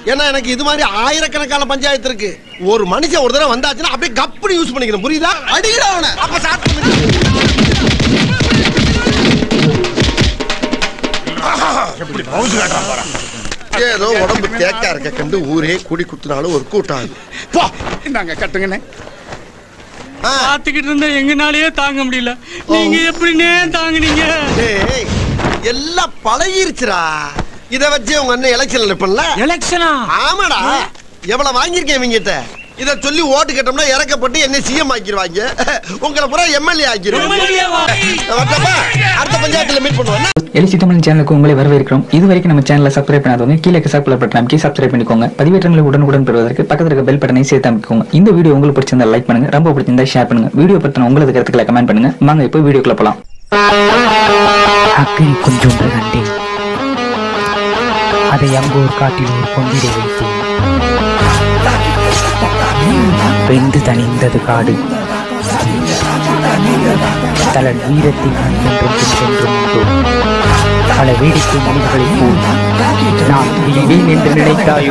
ஏன்னா எனக்கு இது மாதிரி ஆயிரக்கணக்கான பஞ்சாயத்து இருக்கு ஒரு மனுஷன் ஒரு தடவை வந்தாச்சுன்னா அப்படியே கப்புனு யூஸ் பண்ணிக்கணும் புரியுதா அடிக்கடா அவனை அப்ப ஸ்டார்ட் பண்ணு எப்படி பவுசு காட்டுறான் பாரு ஏதோ உடம்பு தேக்கா இருக்க கண்டு ஊரே கூடி குத்துனாலும் ஒரு கூட்டம் அது. போ இந்தாங்க கட்டுங்கண்ணே ஆ, பாத்துக்கிட்டு இருந்தா எங்கனாலயே தாங்க முடியல நீங்க எப்படின்னே தாங்குனீங்க டேய், எல்லாம் பழகிருச்சுடா இத வச்சு உங்க அண்ணன் எலெக்ஷன்ல நிப்பல எலெக்ஷனா ஆமாடா எவ்வளவு வாங்கியிருக்கேன் இவங்கிட்ட இத சொல்லி ஓட்டு கேட்டோம்னா இறக்கப்பட்டு என்ன சிஎம் ஆக்கிடுவாங்க உங்களை பூரா எம்எல்ஏ ஆக்கிடுவாங்க வரட்டப்பா? அடுத்த பஞ்சாயத்துல மீட் பண்ணுவோம் எலிசி தமிழ் சேனலுக்கு உங்களை வரவேற்கிறோம் இது வரைக்கும் நம்ம சேனலை சப்ஸ்கிரைப் பண்ணாதவங்க கீழே சப்ஸ்கிரைப் பட்டன் அமைக்கி சப்ஸ்கிரைப் பண்ணிக்கோங்க பதிவேற்றங்களை உடனுக்குடன் பெறுவதற்கு பக்கத்தில் இருக்க பெல் பட்டனை சேர்த்து அமைக்கோங்க இந்த வீடியோ உங்களுக்கு பிடிச்சிருந்தா லைக் பண்ணுங்க ரொம்ப பிடிச்சிருந்தா ஷேர் பண்ணுங்க வீடியோ பத்தின உங்களது கருத்துக்களை கமெண்ட் பண்ணுங்க வாங்க இப்போ வீடியோக்குள்ள போலாம் அக்கறை கொஞ்சொன்று கண்டேன் அதை அங்கோர் காட்டில் ஒரு பொங்கிட வைத்தேன் வெந்து தணிந்தது காடு தலன் வீரத்தின் என்றும் சென்றும் உண்டோ பல வேடிக்கை மனிதர்களைப் போல் நான் துணிவேன் என்று நினைத்தாயோ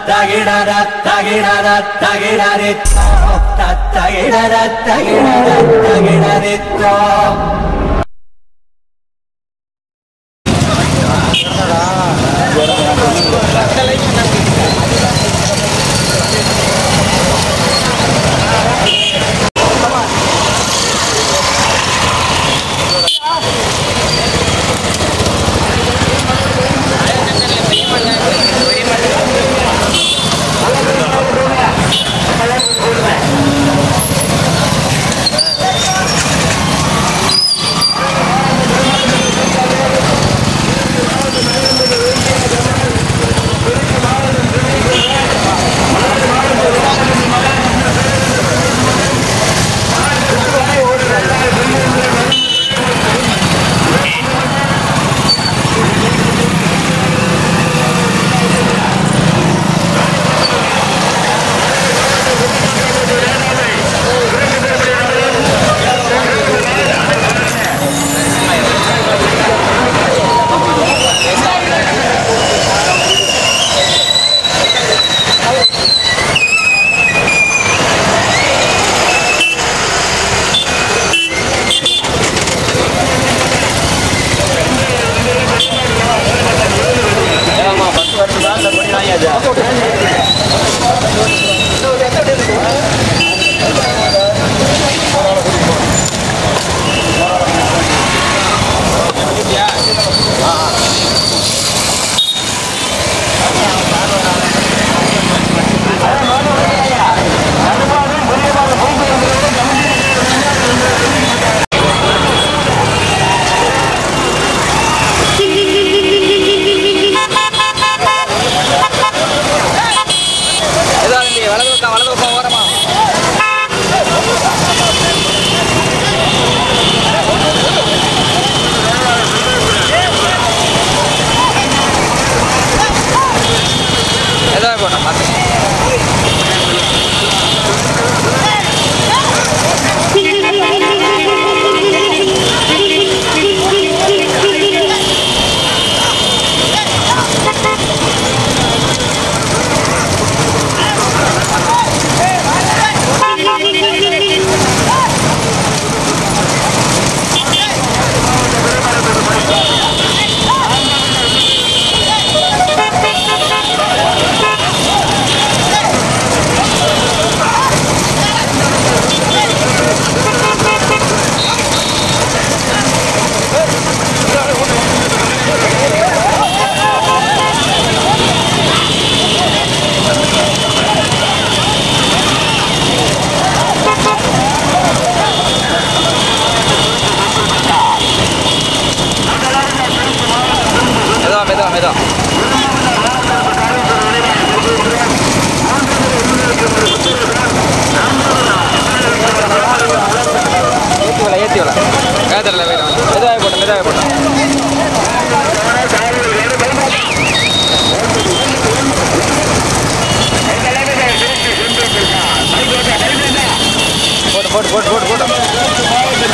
போட்டு போட்டு போட்டு போட்டு போட்டு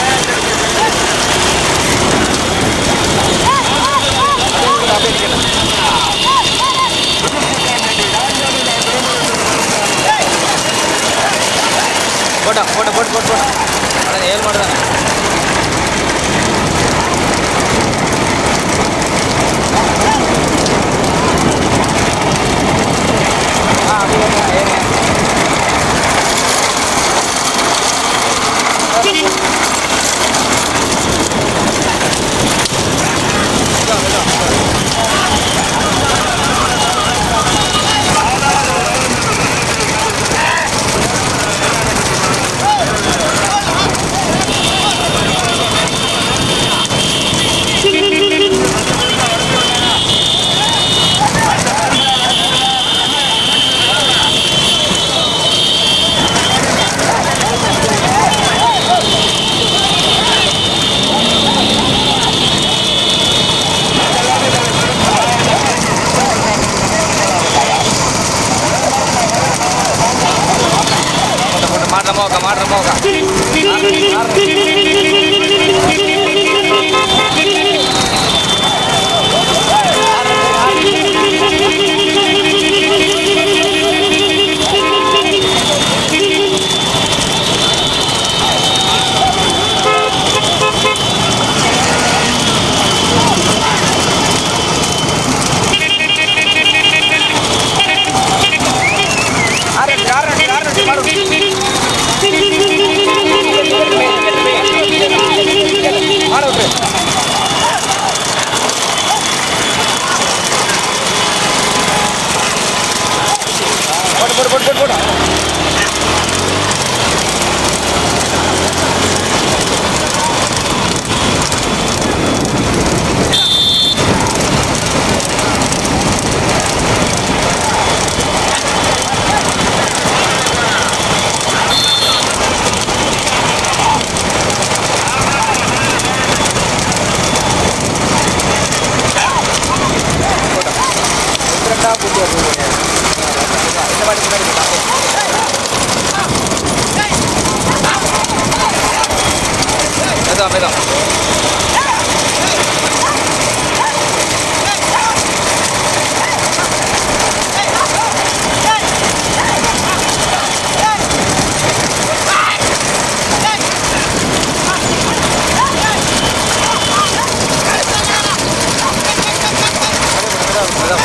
அப்படியே நிக்கணும். போட்டு போட்டு அதான் ஏழு மாடு தானே ஆ அப்படியே ஏறுங்க, ஏறுங்க. போட்டு போட்டு மாட்டுற மோக்கா மாட்டுற மோக்கா ஆறு கார் கார் மாடு மாடு விட்டு போட்டு போட்டு போட்டு போட்டு போட்டு ரெண்டா கூட்டி வருவீங்க இந்த மாதிரி முன்னாடி போட்டா மெதா மெதா மெதா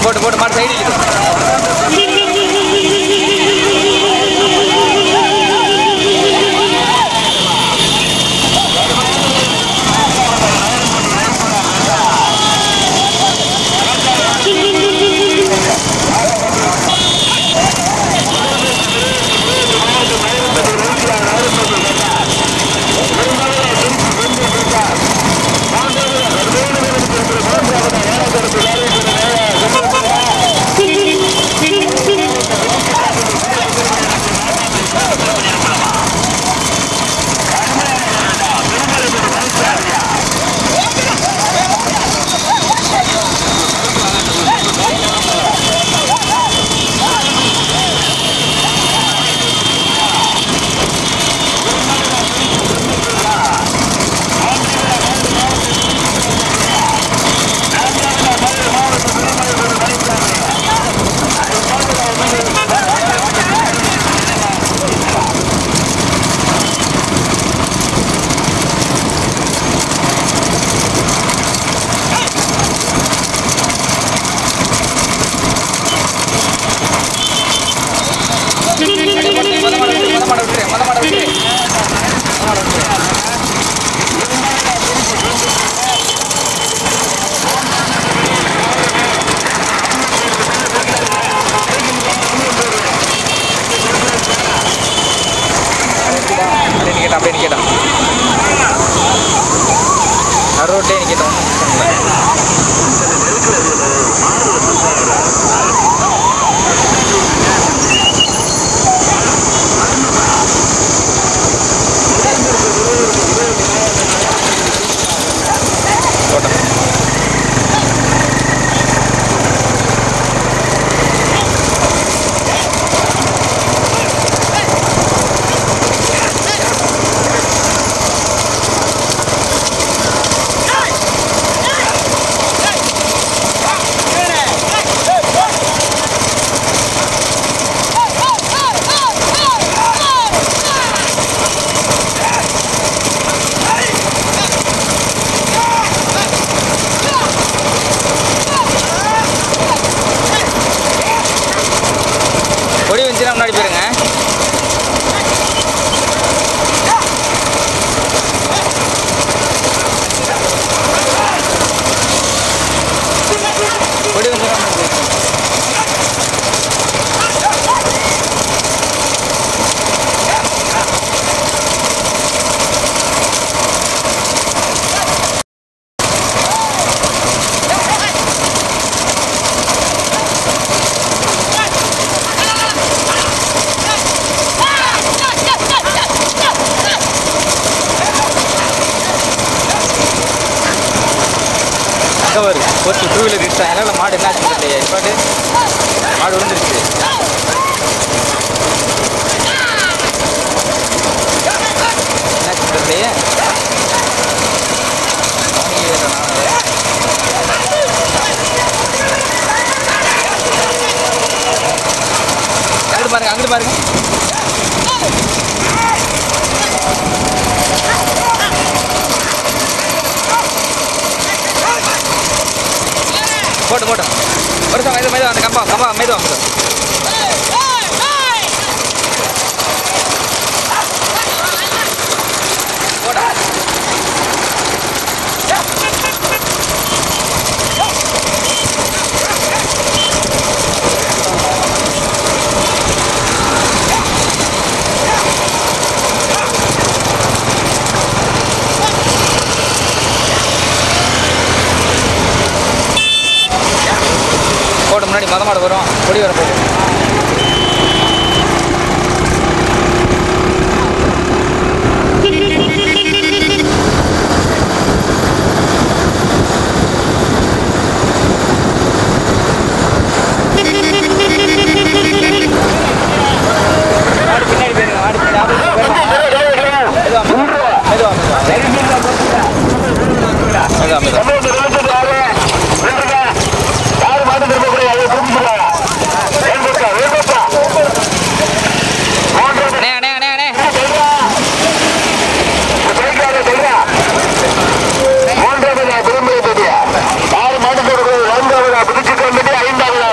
போட்டு போட்டு மாடு சைடு மொத மாடு விட்டு மொத மாடு விட்டு மொத மாடு விட்டு மொத மாடு விட்டு அப்படியே நிக்கட்டும் அப்படியே நிக்கட்டும் நடுரோட்டே நிக்கட்டும் கொடி வந்துச்சுன்னா முன்னாடி போயிருங்க கொடி வந்துச்சுன்னா முன்னாடி போயிருங்க. அங்கே வரு ஒரு டூ வீலர் இடிச்சா எல்லாம் மாடு என்ன ஆச்சு தெரியல பாட்டு மாடு விழுந்துருச்சு என்னாச்சு தெரியலையே அங்கிட்டு பாருங்க அங்கிட்டு பாருங்க போட்டு போட்டு ஒரு சம் மெதுவா மெதுவா அந்த கம்பா கம்பா மெதுவா மெதுவா போடா போட்டு முன்னாடி மொத மாடு வரும் கொடி வர போகுது மாடு பின்னாடி போயிருங்க மாடு பின்னாடி ஆப்போசிட் போயிருங்க மெதுவா மெதுவா மெதுவா மெதுவா அண்ணே அண்ணே அண்ணே அண்ணே மூன்றாவது விரும்புகிறது ஆறு மாதத்திற்கு நான்காவது புதுச்சி கம்பெனி ஐந்தாவது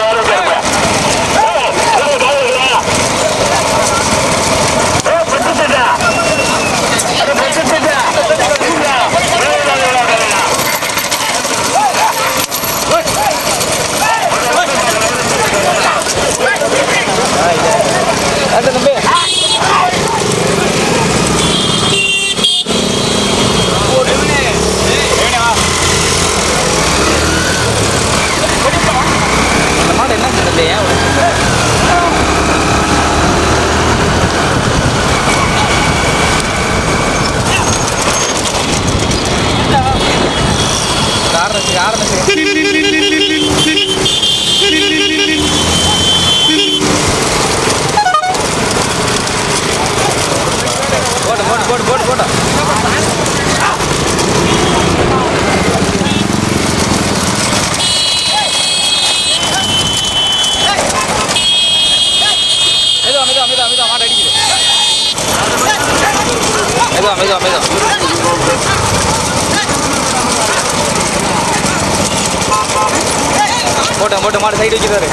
போட்டோம் போட்டு மாடு சைடு வைக்கிறாரு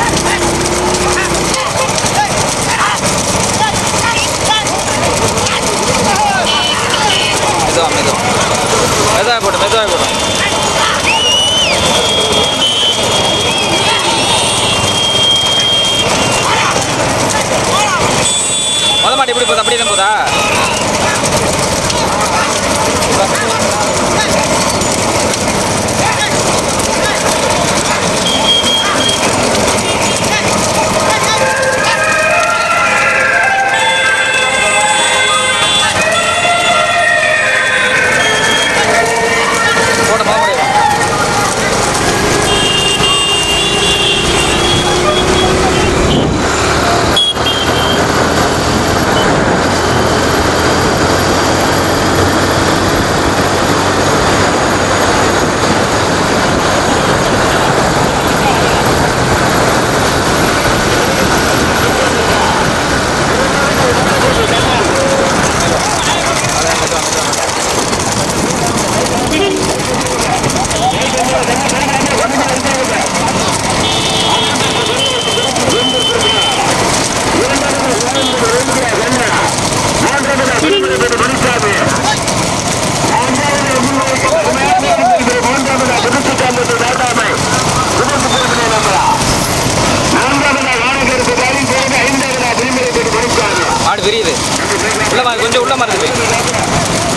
மெதுவா மெதுவா மெதுவாக போட்டு மெதுவாக போட்டு மொத மாட்டு எப்படி போகுது அப்படியே தான் போதா போட்ட மொத மாடு மாடு விரியுது உள்ள மா கொஞ்சம் உள்ள மறந்து போய்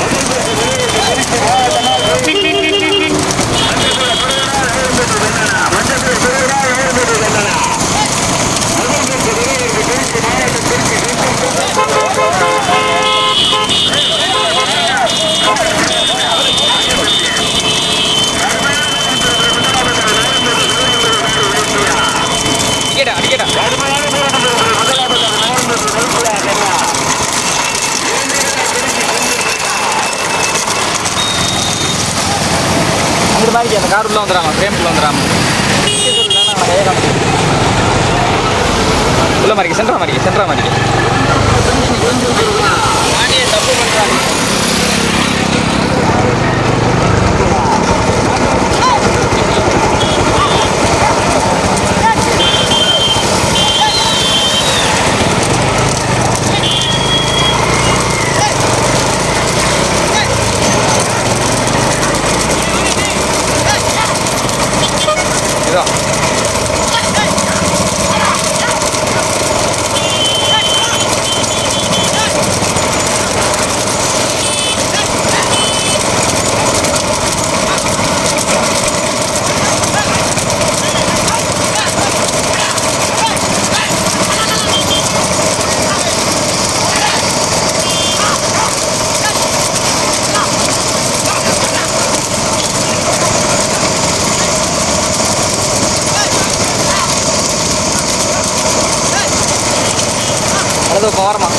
அடிக்கடா அடிக்கடா அங்கிட்டு மாதிரி அந்த கார் உள்ள வந்துடாம ஃப்ரேம்குள்ள வந்துடாம உள்ள மாதிரி சென்ட்ரா மாதிரி சென்ட்ரா மாதிரி தப்பு பண்றாங்க இதோ அடுத்து இப்போ வரமா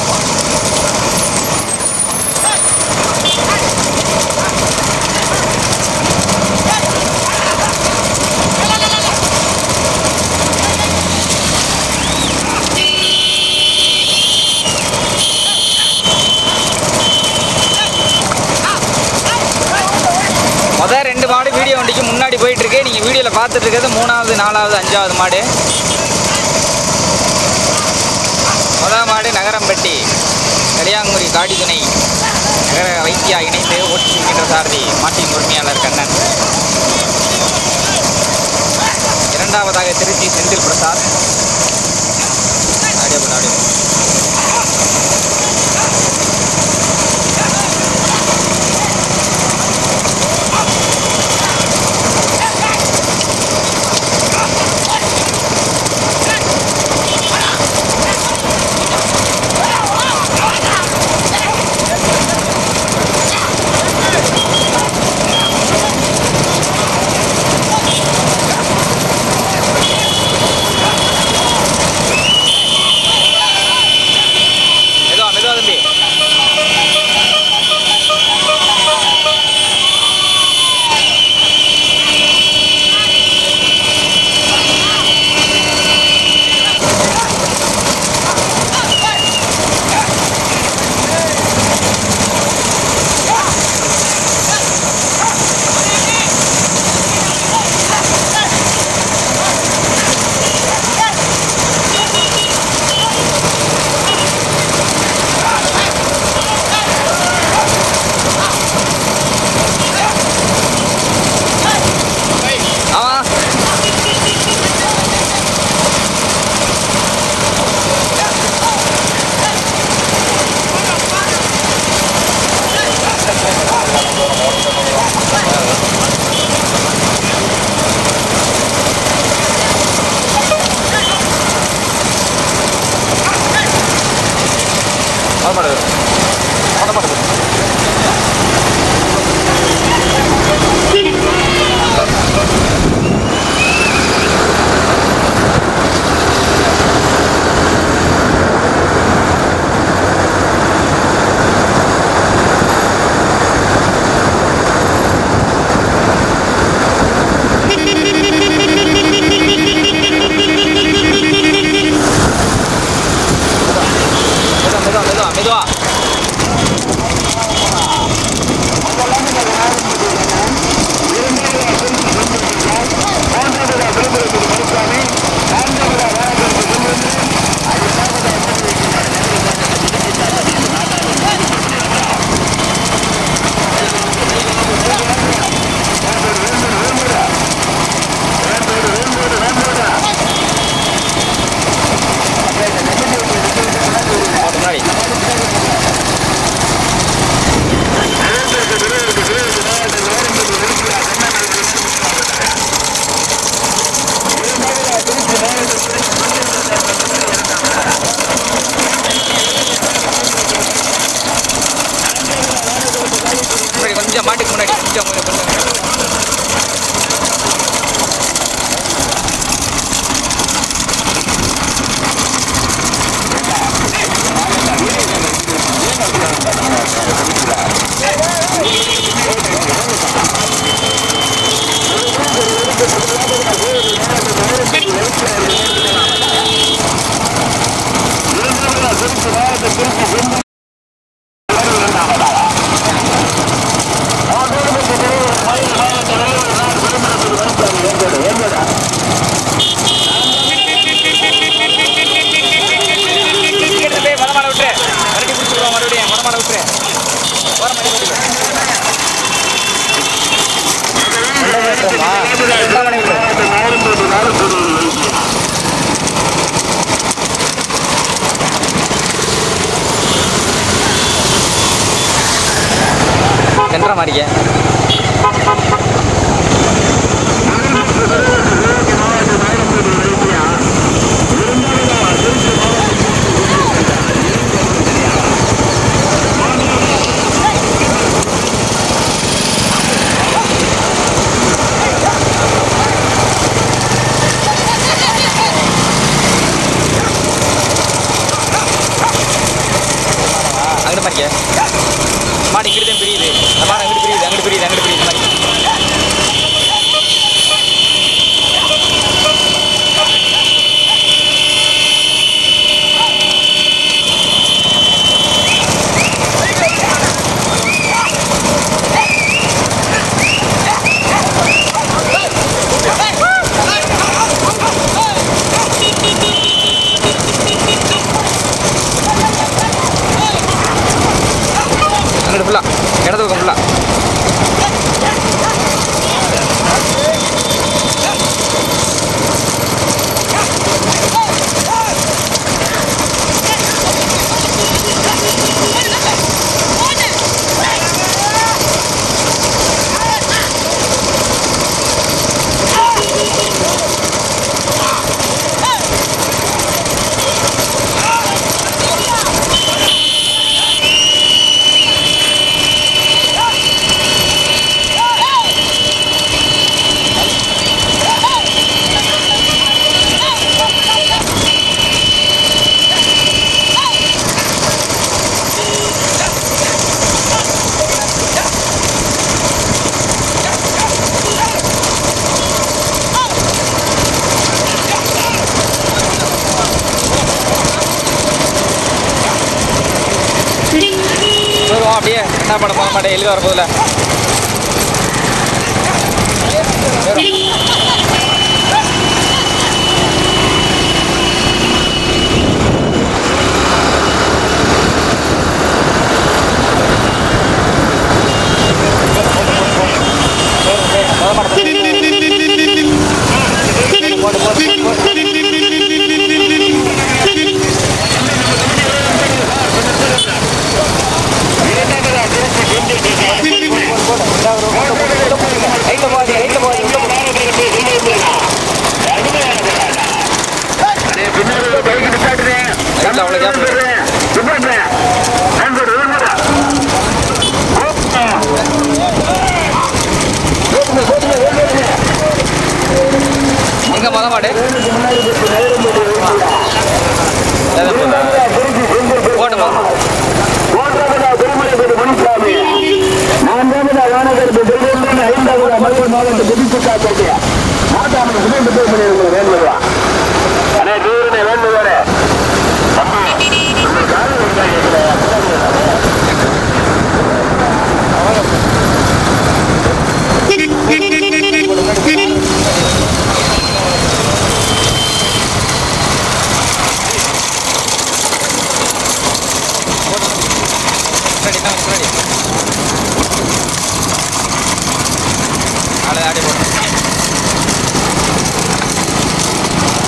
மொதல் ரெண்டு மாடு வீடியோ வண்டிக்கு முன்னாடி போயிட்டு இருக்கு நீங்க வீடியோல பார்த்துட்டு இருக்கிறது மூணாவது நாலாவது அஞ்சாவது மாடு முதல் மாடு நகரம்பட்டி கரியாங்குடி காடிதுணை நகர வைத்தியா இணைந்து ஓட்டி செல்கின்ற சாரதி மாட்டின் உரிமையாளர் கண்ணன் இரண்டாவதாக திருச்சி செந்தில் பிரசாத் ஆடியோ பண்ணு, ஆடியோ பண்ணு. கொஞ்சம் மாட்டுக்கு முன்னாடி கொஞ்சம் கொஞ்சம் கொஞ்சம் இங்கிட்டு போய் மொத மாடை விட்டுரு மறுபடியும் பிடிச்சிருவோம் மறுபடியும் மொத மாடை விட்டுரு ஓர மாடி விட்டுரு எல்லா மாடையும் விட்டுரு சென்ற மாதிரிங்க அங்கிட்டு மாதிரிங்க மாடு இங்கிட்டு தான் பிரியுது அந்த மாடு அங்கிட்டு பிரியுது அங்கிட்டு பிரியுது அங்கிட்டு பிரியுது இந்த மாதிரி அங்கிட்டு ஃபுல்லாக இடது பக்கம் ஃபுல்லாக வருவோம் அப்படியே என்ன பண்ண போக மாட்டேன் எழுதி வர போதில்ல ரைட்டில் போகாது ரைட்டில் போகாது உள்ள போகாது ரைட்டில் அவ்வளோ கேப் எங்க மொத மாடு போட்டு மொத மாடு முன்னாடி தான் முன்னாடி ஆளு ஆடி போட்டு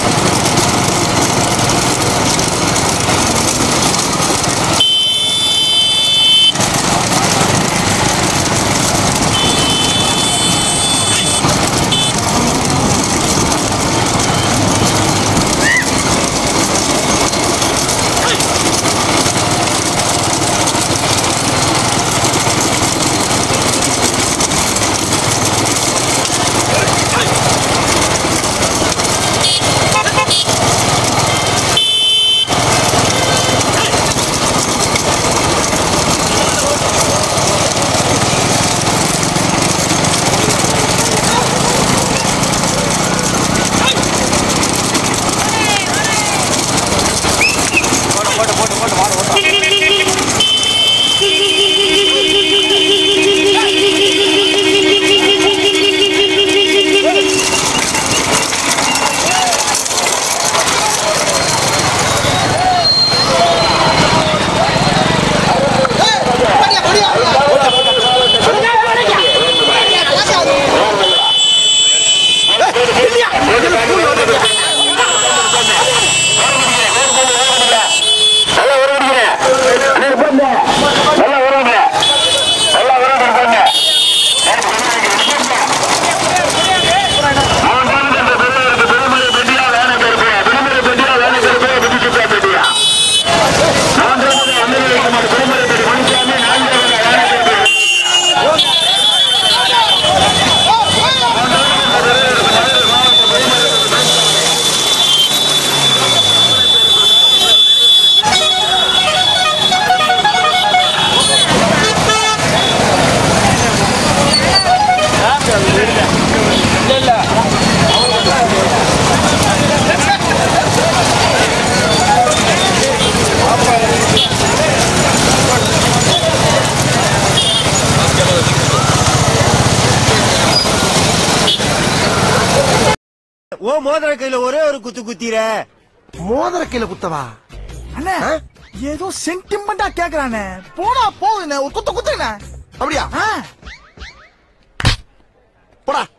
ஓ மோதிர கையில ஒரே ஒரு குத்து குத்திர மோதிர கையில குத்தவா அண்ணே ஏதோ சென்டிமெண்டா கேக்குறானே போனா போகுதுண்ணே ஒரு குத்து குத்துங்கண்ணே அப்படியா ஆ போடா